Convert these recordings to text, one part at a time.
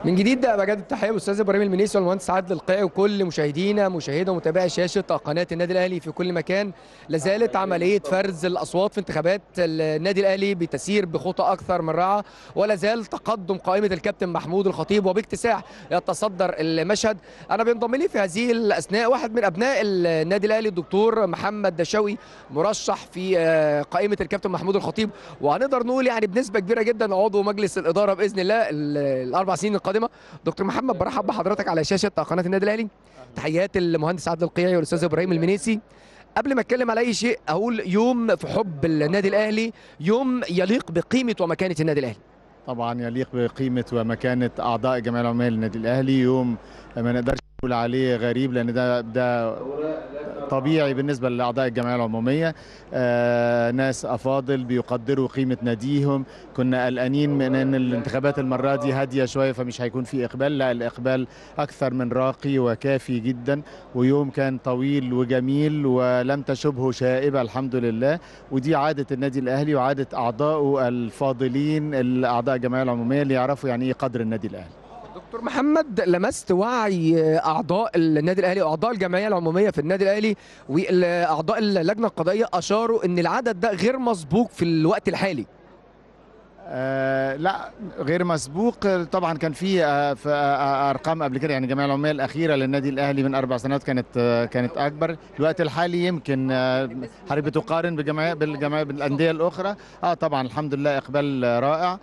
من جديد بجد التحيه للاستاذ ابراهيم المنيسي والمهندس عادل القيعي وكل مشاهدينا مشاهدة ومتابعي شاشه قناه النادي الاهلي في كل مكان لازالت عمليه فرز الاصوات في انتخابات النادي الاهلي بتسير بخطى اكثر من رائعه ولا زال تقدم قائمه الكابتن محمود الخطيب وباكتساح يتصدر المشهد انا بينضم لي في هذه الاثناء واحد من ابناء النادي الاهلي الدكتور محمد دشوي مرشح في قائمه الكابتن محمود الخطيب وهنقدر نقول يعني بنسبه كبيره جدا عضو مجلس الاداره باذن الله الاربع سنين القادمه دكتور محمد برحب بحضرتك على شاشه قناه النادي الاهلي تحيات المهندس عادل القيعي والاستاذ ابراهيم المنيسي قبل ما اتكلم على اي شيء اقول يوم في حب النادي الاهلي يوم يليق بقيمه ومكانه النادي الاهلي طبعا يليق بقيمه ومكانه اعضاء جمعيه العمال النادي الاهلي يوم ما نقدرش نقول عليه غريب لان ده ده طبيعي بالنسبه لاعضاء الجمعيه العموميه آه ناس افاضل بيقدروا قيمه ناديهم كنا قلقانين من ان الانتخابات المره دي هاديه شويه فمش هيكون في اقبال لا الاقبال اكثر من راقي وكافي جدا ويوم كان طويل وجميل ولم تشبه شائبه الحمد لله ودي عاده النادي الاهلي وعاده اعضائه الفاضلين الاعضاء الجمعيه العموميه اللي يعرفوا يعني ايه قدر النادي الاهلي دكتور محمد لمست وعي اعضاء النادي الاهلي واعضاء الجمعيه العموميه في النادي الاهلي واعضاء اللجنه القضائيه اشاروا ان العدد ده غير مسبوق في الوقت الحالي آه لا غير مسبوق طبعا كان في آه في آه ارقام قبل كده يعني الجمعيه العموميه الاخيره للنادي الاهلي من اربع سنوات كانت آه كانت اكبر الوقت الحالي يمكن آه حضرتك بتقارن بالجمعيه بالجمعيه بالانديه الاخرى اه طبعا الحمد لله اقبال رائع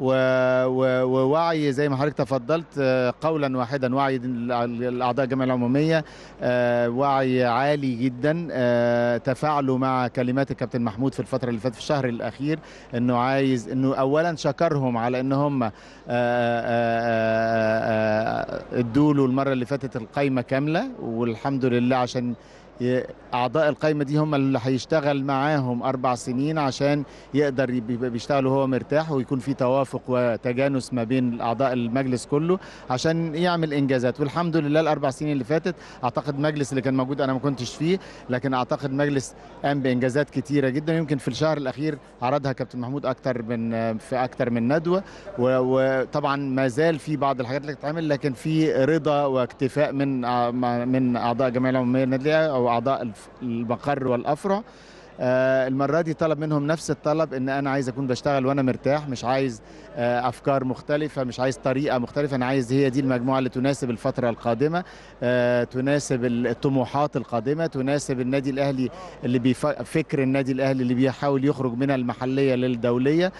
ووعي زي ما حضرتك تفضلت قولا واحدا وعي الاعضاء الجمعيه العموميه وعي عالي جدا تفاعلوا مع كلمات الكابتن محمود في الفتره اللي فاتت في الشهر الاخير انه عايز انه اولا شكرهم على ان هم ادوا له المره اللي فاتت القايمه كامله والحمد لله عشان اعضاء القائمه دي هم اللي هيشتغل معاهم اربع سنين عشان يقدر بيشتغل وهو مرتاح ويكون في توافق وتجانس ما بين اعضاء المجلس كله عشان يعمل انجازات والحمد لله الاربع سنين اللي فاتت اعتقد مجلس اللي كان موجود انا ما كنتش فيه لكن اعتقد مجلس قام بانجازات كتيره جدا يمكن في الشهر الاخير عرضها كابتن محمود اكتر من في اكتر من ندوه وطبعا ما زال في بعض الحاجات اللي تتعمل لكن في رضا واكتفاء من من اعضاء جمعيه العموميه النادي او اعضاء المقر والافرع آه المره دي طلب منهم نفس الطلب ان انا عايز اكون بشتغل وانا مرتاح مش عايز آه افكار مختلفه مش عايز طريقه مختلفه انا عايز هي دي المجموعه اللي تناسب الفتره القادمه آه تناسب الطموحات القادمه تناسب النادي الاهلي اللي بفكر النادي الاهلي اللي بيحاول يخرج من المحليه للدوليه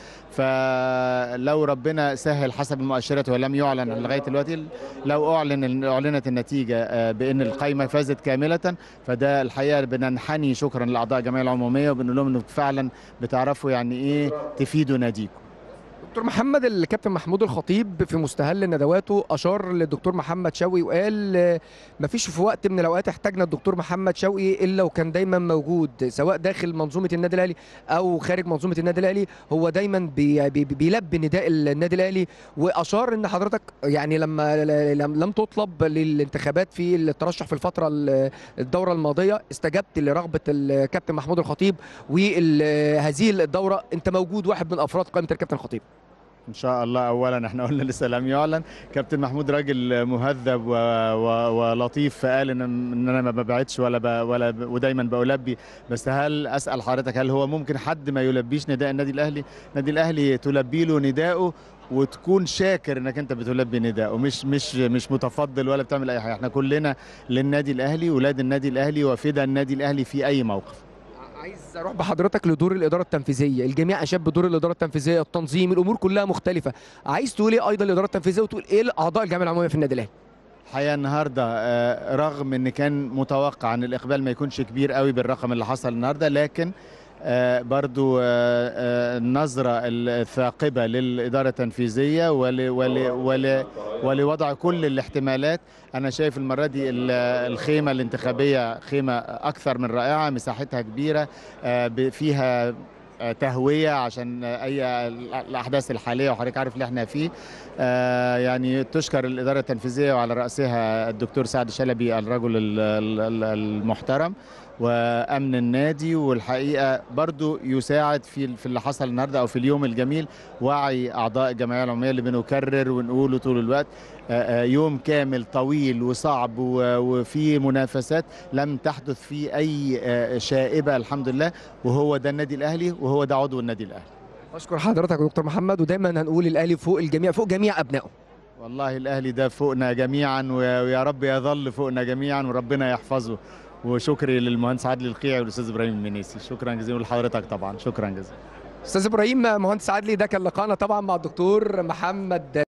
فلو ربنا سهل حسب المؤشرات ولم يعلن لغايه دلوقتي لو اعلن اعلنت النتيجه بان القائمه فازت كامله فده الحقيقه بننحني شكرا لاعضاء جمعيه العموميه وبنقول لهم انكم فعلا بتعرفوا يعني ايه تفيدوا ناديكم دكتور محمد الكابتن محمود الخطيب في مستهل ندواته اشار للدكتور محمد شوقي وقال ما فيش في وقت من الاوقات احتاجنا الدكتور محمد شوقي الا وكان دايما موجود سواء داخل منظومه النادي الاهلي او خارج منظومه النادي الاهلي هو دايما بي بي بيلبي نداء النادي الاهلي واشار ان حضرتك يعني لما لم تطلب للانتخابات في الترشح في الفتره الدوره الماضيه استجبت لرغبه الكابتن محمود الخطيب وهذه الدوره انت موجود واحد من افراد قائمه الكابتن الخطيب ان شاء الله اولا احنا قلنا لسه لم يعلن كابتن محمود راجل مهذب و... و... ولطيف فقال ان ان انا ما ببعدش ولا ب... ولا ب... ودايما بلبي بس هل اسال حضرتك هل هو ممكن حد ما يلبيش نداء النادي الاهلي النادي الاهلي تلبي له نداءه وتكون شاكر انك انت بتلبي نداءه مش مش مش متفضل ولا بتعمل اي حاجه احنا كلنا للنادي الاهلي ولاد النادي الاهلي وفدا النادي الاهلي في اي موقف عايز اروح بحضرتك لدور الاداره التنفيذيه الجميع اشاد بدور الاداره التنفيذيه التنظيم الامور كلها مختلفه عايز تقول ايه ايضا الاداره التنفيذيه وتقول ايه اعضاء الجمعيه العموميه في النادي الاهلي الحقيقه النهارده رغم ان كان متوقع ان الاقبال ما يكونش كبير قوي بالرقم اللي حصل النهارده لكن آه برضو آه آه النظرة الثاقبة للإدارة التنفيذية ول ول ول ولوضع كل الاحتمالات أنا شايف المرة دي الخيمة الانتخابية خيمة أكثر من رائعة مساحتها كبيرة فيها تهوية عشان أي الأحداث الحالية وحضرتك عارف اللي احنا فيه يعني تشكر الإدارة التنفيذية وعلى رأسها الدكتور سعد شلبي الرجل المحترم وامن النادي والحقيقه برضو يساعد في في اللي حصل النهارده او في اليوم الجميل وعي اعضاء الجمعيه العموميه اللي بنكرر ونقوله طول الوقت آه، آه، يوم كامل طويل وصعب و- وفي منافسات لم تحدث فيه اي آه، شائبه الحمد لله وهو ده النادي الاهلي وهو ده عضو النادي الاهلي بشكر حضرتك يا دكتور محمد ودايما هنقول الاهلي فوق الجميع فوق جميع ابنائه والله الاهلي ده فوقنا جميعا ويا ويا رب يظل فوقنا جميعا وربنا يحفظه وشكري للمهندس عادل القيعي والاستاذ ابراهيم المنيسي شكرا جزيلا لحضرتك طبعا شكرا جزيلا استاذ ابراهيم مهندس عدلي ده كان لقاءنا طبعا مع الدكتور محمد